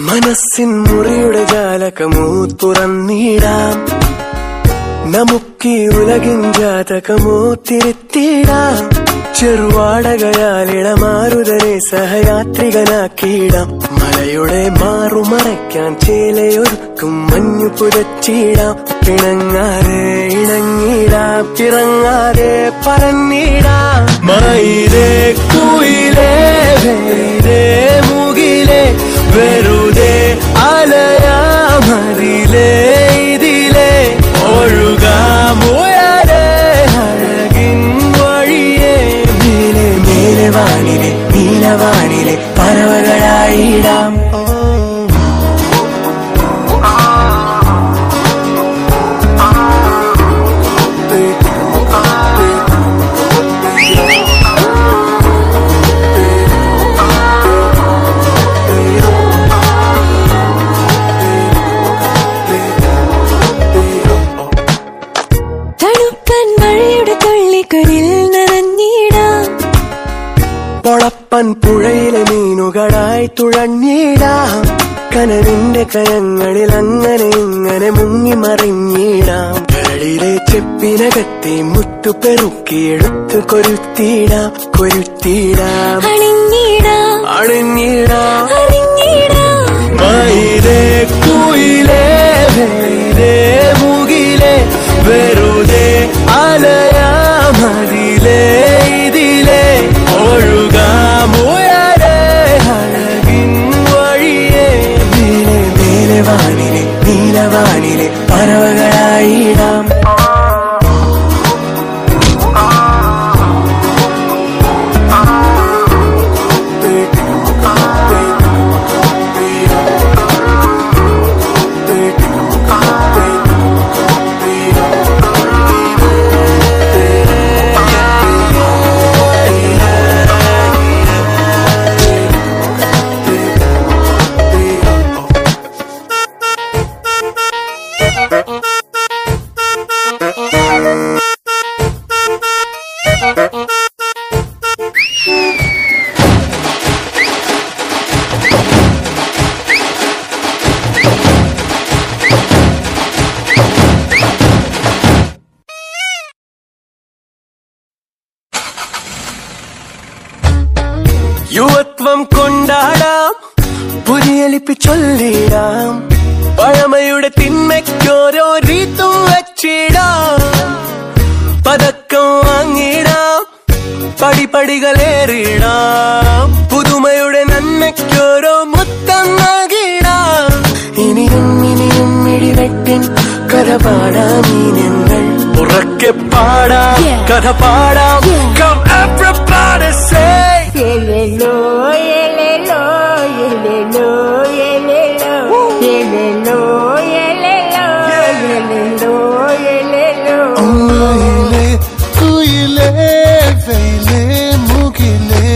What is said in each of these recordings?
മനസ്സിൻ മുറിയുടെ ജാലകമോ തുറന്നിടാം നമുക്കീ ഉലകിൻ ജാതകമോ തിരുത്തിടാം ചെറുവാടകയാൽ ഇളമാരുതനെ സഹയാത്രികനാക്കിയിടാം മലയുടെ മാറുമറയ്ക്കാൻ ചേലയൊരുക്കും മഞ്ഞു പുരച്ചിടാം പിണങ്ങാതെ ഇണങ്ങിടാം ഇറങ്ങാതെ പറന്നിടാം മയിലേ കുയിലേ വേരേ മുകിലേ വെറുതെ അലയാമതിലേ ഇതിലേ ഒഴുകാമുയരേ അഴകിൻ വഴിയേ മേലെ മേലെ വാനിലെ നീലവാനിലെ പറവകളായിടാം തണുപ്പൻ മഴയുടെ തുള്ളികളിൽ നനഞ്ഞിടാം പൊളപ്പൻ പുഴയിലെ മീനുകളായി തുഴഞ്ഞിടാം കനവിന്റെ കരങ്ങളിൽ അങ്ങനെ ഇങ്ങനെ മുങ്ങി മറിഞ്ഞിടാം കരളിലെ ചെപ്പിനകത്തെ മുത്തു പെറുക്കി എടുത്തു കൊരുത്തിടാം കൊരുത്തിടാം അണിഞ്ഞിടാം അണിഞ്ഞിടാം അറിഞ്ഞിടാം മയിലേ കുയിലേ വേരേ മുകിലേ വെറുതെ അലയാമതിലേ ഇതിലേ ഒഴുകാമുയരേ അഴകിൻ വഴിയേ മേലെ മേലെ വാനിലെ നീലവാനിലെ പറവകളായിടാം യുവത്വം കൊണ്ടാടാം പുതിയലിപ്പി ചൊല്ലിടാം പഴമയുടെ തിന്മയ്ക്കോരോ രീത്തും വച്ചിടാം പതക്കം വാങ്ങിടാം പടിപടികളേറിടാം പുതുമയുടെ നന്മയ്ക്കോരോ മുത്തം നൽകിടാം ഇനിയും ഇനിയും ഇടിവെട്ടിൻ കഥ പാടാം ഈ ഞങ്ങൾ ഉറക്കെ പാടാം Yeah. കഥ പാടാം Come everybody say Yelelo, yelelo, yelelo, yelelo, yelelo, yelelo, yelelo, yelelo. മയിലേ കുയിലേ വെയിലേ മുകിലേ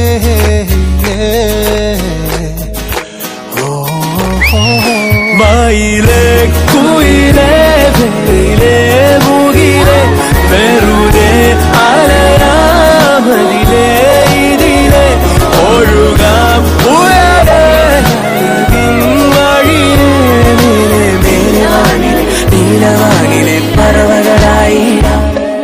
മയിലേ കുയിലേ വെയിലേ മുകിലേ വെറുതെ അലയാമതിലേ ഇതിലേ ഒഴുകാം ഉയരേ അഴകിൻ വഴിയേ മേലെ മേലെ വാനിലെ നീലവാനിലെ പറവകളായിടാം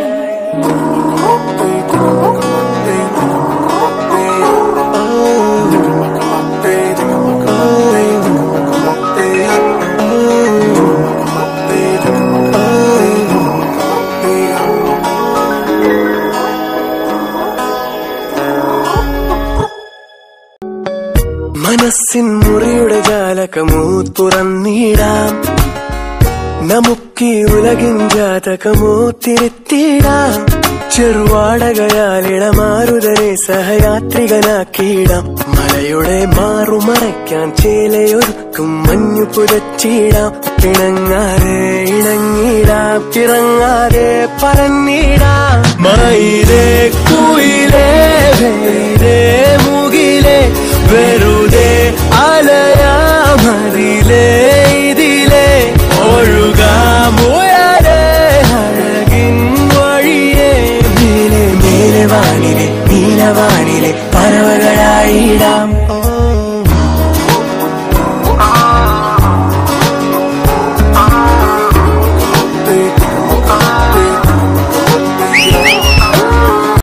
മനസ്സിൻ മുറിയുടെ ജാലകമോ തുറന്നിടാം നമുക്കീ ഉലകിൻ ജാതകമോ തിരുത്തിടാം ചെറുവാടകയാൽ ഇളമാരുതനെ സഹയാത്രികനാക്കിയിടാം മലയുടെ മാറുമറയ്ക്കാൻ ചേലയൊരുക്കും മഞ്ഞു പുരച്ചിടാം പിണങ്ങാതെ ഇണങ്ങിടാം ഇറങ്ങാതെ പറന്നിടാം മയിലേ കുയിലേ വേരേ മുകിലേ വെറുതെ അല